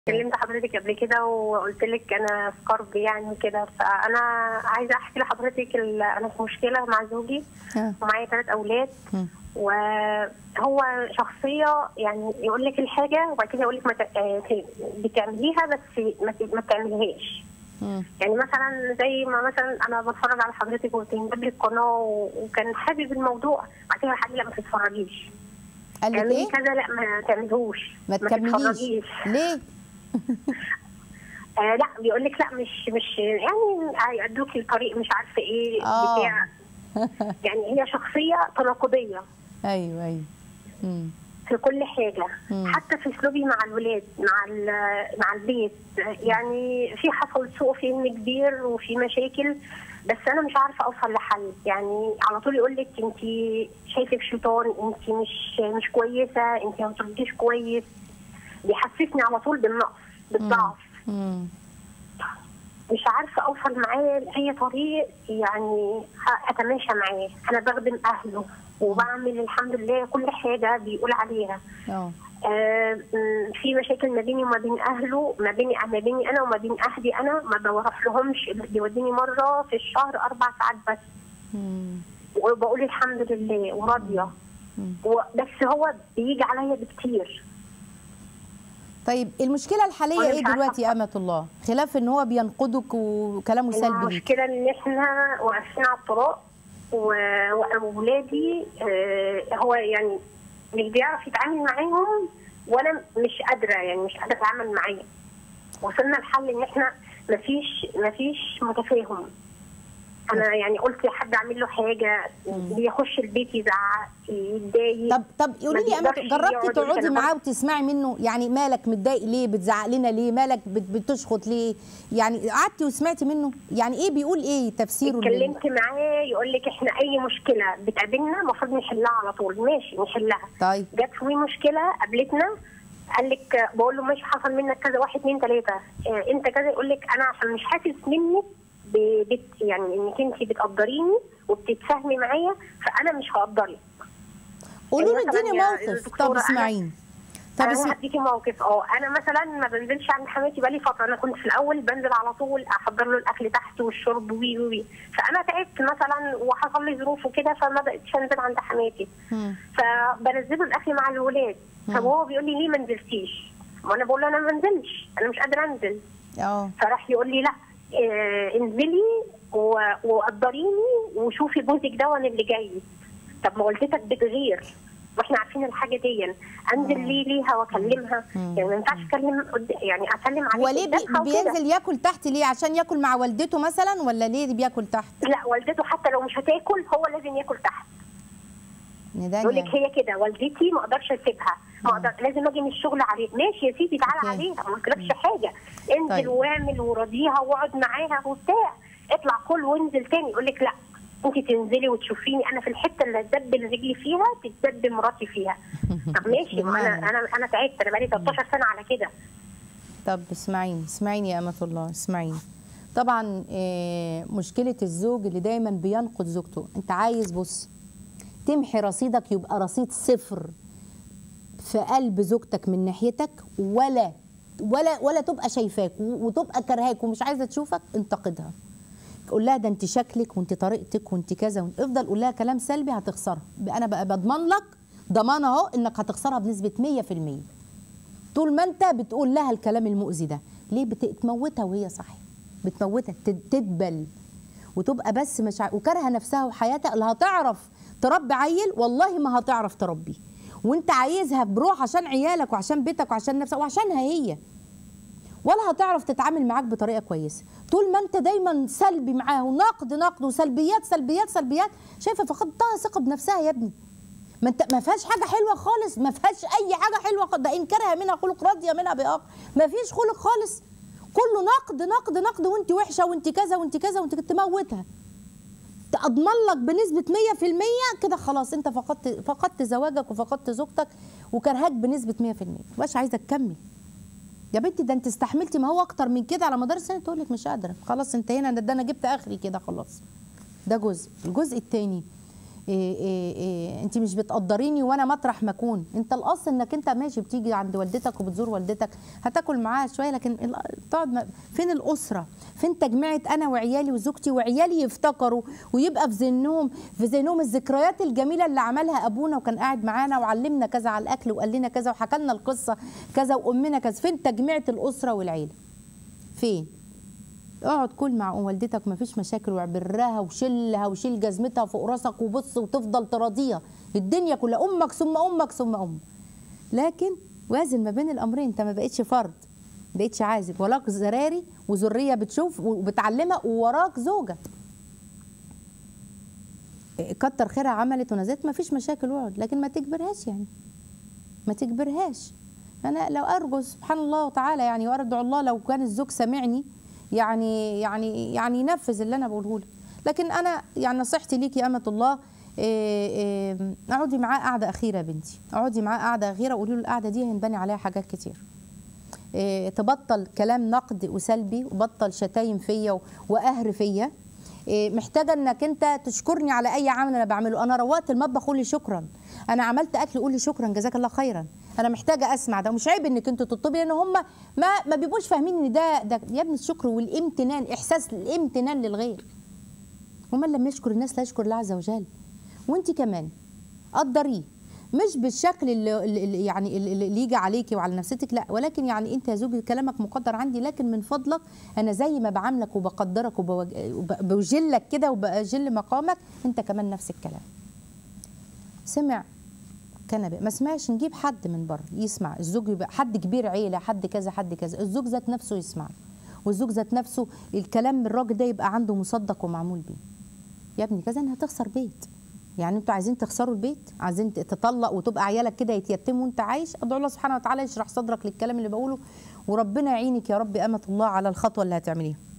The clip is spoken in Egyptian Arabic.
كلمت حضرتك قبل كده وقلت لك انا في كرب يعني كده فانا عايزه احكي لحضرتك ال- انا في مشكله مع زوجي آه. ومعايا ثلاث اولاد مم. وهو شخصيه يعني يقول لك الحاجه وبعد كده يقول لك ما ت- آه، ت- بتعمليها بس ما ت- ما بتعمليهاش مم. يعني مثلا زي ما مثلا انا بتفرج على حضرتك وبتنجب لي القناه و- وكان حابب الموضوع بعد كده قال لي لا ما تتفرجيش قال لك اعملي ايه؟ كذا لا ما تعمليهوش ما تكمليش تتفرجيش ليه؟ آه لا بيقول لك لا مش مش يعني هيأدوكي الطريق مش عارفه ايه آه. بتاع يعني هي شخصيه تناقضيه ايوه ايوه مم. في كل حاجه مم. حتى في اسلوبي مع الولاد مع ال- مع البيت يعني في حصل سوء فهم كبير وفي مشاكل بس انا مش عارفه اوصل لحل يعني على طول يقول لك انت شايفك شيطان انت مش مش كويسه انت ما بترديش كويس بيحسسني على طول بالنقص بالضعف مم. مش عارفه اوصل معاه لاي طريق يعني اتماشى معاه انا بخدم اهله وبعمل الحمد لله كل حاجه بيقول عليها اه آه، م، في مشاكل ما بيني وما بين اهله ما بيني ما بيني انا وما بين اهلي انا ما بروح لهمش بيوديني مره في الشهر اربع ساعات بس مم. وبقول الحمد لله وراضيه مم. و- بس هو بيجي عليا بكتير طيب المشكله الحاليه وأنا ايه مش عارفة دلوقتي يا امه الله خلاف ان هو بينقدك وكلامه سلبي ليك المشكله ان احنا واقفين على الطلاق و- واولادي آه، هو يعني مش بيعرف يتعامل معاهم وانا مش قادره يعني مش قادره اتعامل معاه وصلنا لحل ان احنا مفيش مفيش متفاهم انا يعني قلت لحد اعمل له حاجه بيخش البيت يزعق يتضايق طب طب قولي لي يا امه بيقدرش جربتي يقعد تقعدي يتكلم. معاه وتسمعي منه يعني مالك متضايق ليه بتزعق لنا ليه مالك بت- بتشخط ليه يعني قعدتي وسمعتي منه يعني ايه بيقول ايه تفسيره لل- اتكلمت معاه يقول لك احنا اي مشكله بتقابلنا المفروض نحلها على طول ماشي نحلها طيب جت في مشكله قابلتنا قال لك بقول له ماشي حصل منك كذا واحد اثنين ثلاثه اه انت كذا يقول لك انا عشان مش حاسس منك ب- بت يعني انك انت بتقدريني وبتتفاهمي معايا فانا مش هقدرك قولوا له مثلاً اديني يا موقف دكتورة طب أنا- اسمعيني طب انا اسم... هديكي موقف اه انا مثلا ما بنزلش عند حماتي بقالي فتره انا كنت في الاول بنزل على طول احضر له الاكل تحت والشرب وي وي وي فانا تعبت مثلا وحصل لي ظروف وكده فما بقتش انزل عند حماتي مم. فبنزله الاكل مع الولاد طب هو بيقول لي ليه ما نزلتيش؟ وانا بقول له انا ما انزلش انا مش قادره انزل اه فراح يقول لي لا آه انزلي و- وقدريني وشوفي جوزك ده وانا اللي جاي طب ما والدتك بتغير واحنا عارفين الحاجه دي انزل ليه ليها واكلمها يعني ما ينفعش اكلم قد- يعني اسلم عليها هو ليه بي... قدامها وكده. بينزل ياكل تحت ليه عشان ياكل مع والدته مثلا ولا ليه بياكل تحت لا والدته حتى لو مش هتاكل هو لازم ياكل تحت نداني يقول لك يعني. هي كده والدتي ما اقدرش اسيبها ما اقدر لازم اجي من الشغل عليه ماشي يا سيدي تعالى أوكي. عليها ما قلتلكش حاجه انزل طيب. واعمل وراضيها واقعد معاها وبتاع اطلع كل وانزل تاني يقول لك لا انت تنزلي وتشوفيني انا في الحته اللي اتدبل رجلي فيها تتدبل مراتي فيها طب ماشي ما انا بالمعنى. انا انا تعبت انا بقالي 13 سنه على كده طب اسمعيني اسمعيني يا أمة الله اسمعيني طبعا آه، مشكلة الزوج اللي دايما بينقد زوجته انت عايز بص تمحي رصيدك يبقى رصيد صفر في قلب زوجتك من ناحيتك ولا ولا ولا تبقى شايفاك و- وتبقى كرهاك ومش عايزه تشوفك انتقدها قول لها ده انت شكلك وانت طريقتك وانت كذا وانت افضل قول لها كلام سلبي هتخسرها انا بقى بضمن لك ضمان اهو انك هتخسرها بنسبه 100% طول ما انت بتقول لها الكلام المؤذي ده ليه بتموتها وهي صاحيه بتموتها تد- تدبل وتبقى بس مش ع... وكارهه نفسها وحياتها اللي هتعرف تربي عيل والله ما هتعرف تربيه وانت عايزها بروح عشان عيالك وعشان بيتك وعشان نفسك وعشانها هي ولا هتعرف تتعامل معاك بطريقه كويسه طول ما انت دايما سلبي معاها ونقد نقد وسلبيات سلبيات سلبيات شايفه فقدتها ثقه بنفسها يا ابني ما انت ما فيهاش حاجه حلوه خالص ما فيهاش اي حاجه حلوه خالص. ده ان كره منها خلق راضيه منها باخر ما فيش خلق خالص كله نقد نقد نقد وانت وحشه وانت كذا وانت كذا وانت تموتها اضمن لك بنسبه 100% كده خلاص انت فقدت فقدت زواجك وفقدت زوجتك وكرهاك بنسبه 100% مش عايزه تكمل يا بنتي ده انت استحملتي ما هو اكتر من كده على مدار السنه تقول لك مش قادره خلاص انتهينا ده, ده انا جبت اخري كده خلاص ده جزء الجزء الثاني إيه إيه إيه انت مش بتقدريني وانا مطرح ما اكون انت الاصل انك انت ماشي بتيجي عند والدتك وبتزور والدتك هتاكل معاها شويه لكن ال- تقعد ما- فين الاسره فين تجميعه انا وعيالي وزوجتي وعيالي يفتكروا ويبقى في ذهنهم في ذهنهم الذكريات الجميله اللي عملها ابونا وكان قاعد معانا وعلمنا كذا على الاكل وقال لنا كذا وحكى لنا القصه كذا وامنا كذا فين تجميعه الاسره والعيله فين اقعد كل مع والدتك مفيش مشاكل واعبرها وشيلها وشيل جزمتها فوق راسك وبص وتفضل تراضيها الدنيا كلها امك ثم امك ثم امك لكن وازن ما بين الامرين انت ما بقتش فرد ما بقتش عازب وراك زراري وذريه بتشوف وبتعلمها ووراك زوجه كتر خيرها عملت ونزلت ما فيش مشاكل واقعد لكن ما تجبرهاش يعني ما تجبرهاش انا لو ارجو سبحان الله تعالى يعني وارجو الله لو كان الزوج سامعني يعني يعني يعني ينفذ اللي انا بقوله لك لكن انا يعني نصيحتي ليكي يا امه الله إيه إيه اقعدي معاه قعده اخيره يا بنتي اقعدي معاه قعده اخيره وقولي له القعده دي هينبني عليها حاجات كتير إيه تبطل كلام نقد وسلبي وبطل شتايم فيا و- وقهر فيا إيه محتاجه انك انت تشكرني على اي عمل انا بعمله انا روقت المطبخ قولي شكرا انا عملت اكل قولي شكرا جزاك الله خيرا انا محتاجه اسمع ده مش عيب انك انتوا تطلبي لان هم ما ما بيبقوش فاهمين ان ده ده يا ابني الشكر والامتنان احساس الامتنان للغير ومن لم يشكر الناس لا يشكر الله عز وجل وانت كمان قدريه مش بالشكل اللي, اللي يعني اللي اللي يجي عليكي وعلى نفسيتك لا ولكن يعني انت يا زوجي كلامك مقدر عندي لكن من فضلك انا زي ما بعاملك وبقدرك وبوج- وبجلك كده وبجل مقامك انت كمان نفس الكلام سمع كنبه ما سمعش نجيب حد من بره يسمع الزوج يبقى حد كبير عيله حد كذا حد كذا الزوج ذات نفسه يسمع والزوج ذات نفسه الكلام من الراجل ده يبقى عنده مصدق ومعمول بيه يا ابني كذا انها هتخسر بيت يعني انتوا عايزين تخسروا البيت عايزين تطلق وتبقى عيالك كده يتيتموا وانت عايش ادعو الله سبحانه وتعالى يشرح صدرك للكلام اللي بقوله وربنا يعينك يا رب امه الله على الخطوه اللي هتعمليها